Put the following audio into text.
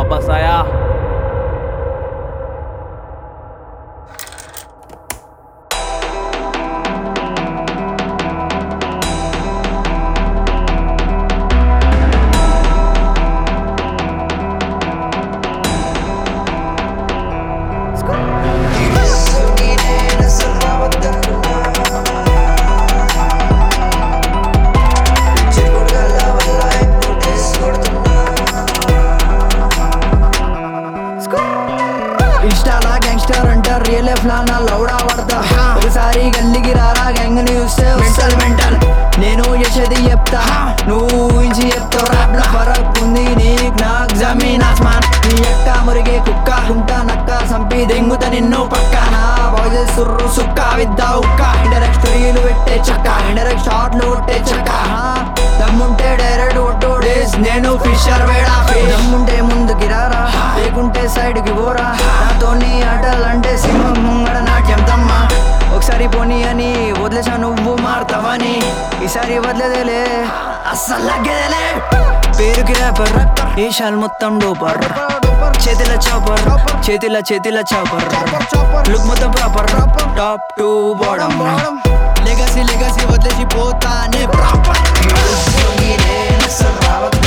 वापस आया ఇన్స్టాలా గ్యాంగ్స్టర్ అంటారు రియల్ లైఫ్ లా నా లౌడా పడతా ఒకసారి గల్లికి రారా గ్యాంగ్ ని చూస్తే మెంటల్ మెంటల్ నేను చేసేది చెప్తా నువ్వు ఊహించి చెప్తావు ర్యాప్ లో ఫరక్ ఉంది నీకు నాకు జమీన్ ఆస్మాన్ నీ ఎక్క మురిగే కుక్క కుంట నక్క సంపి దెంగుత నిన్ను పక్క నా బాయ్స్ సుర్రు సుక్క విద్ద ఉక్క ఇండైరెక్ట్ స్టోరీలు పెట్టే చక్క ఇండైరెక్ట్ షార్ట్లు కొట్టే చక్క దమ్ముంటే డైరెక్ట్ ఒట్టు డేస్ నేను ఫిషర్ వేడా దమ్ముంటే ముందుకి రారా లేకుంటే సైడ్ కి పోరా నాతోని ఆటలంటే సింహం ముంగడ నాట్యం తమ్మ ఒకసారి పోనీ అని వదిలేసా నువ్వు మారుతావని ఈసారి వదిలేదేలే అస్సలు లగ్గేదేలే పేరుకి ర్యాపర్ ఏషాల్ మొత్తం డోపర్ చేతిల చాపర్ చేతిల చేతిల చాపర్ లుక్ మొత్తం proper top to bottom legacy legacy వదిలేసి పోతానే ప్రాపర్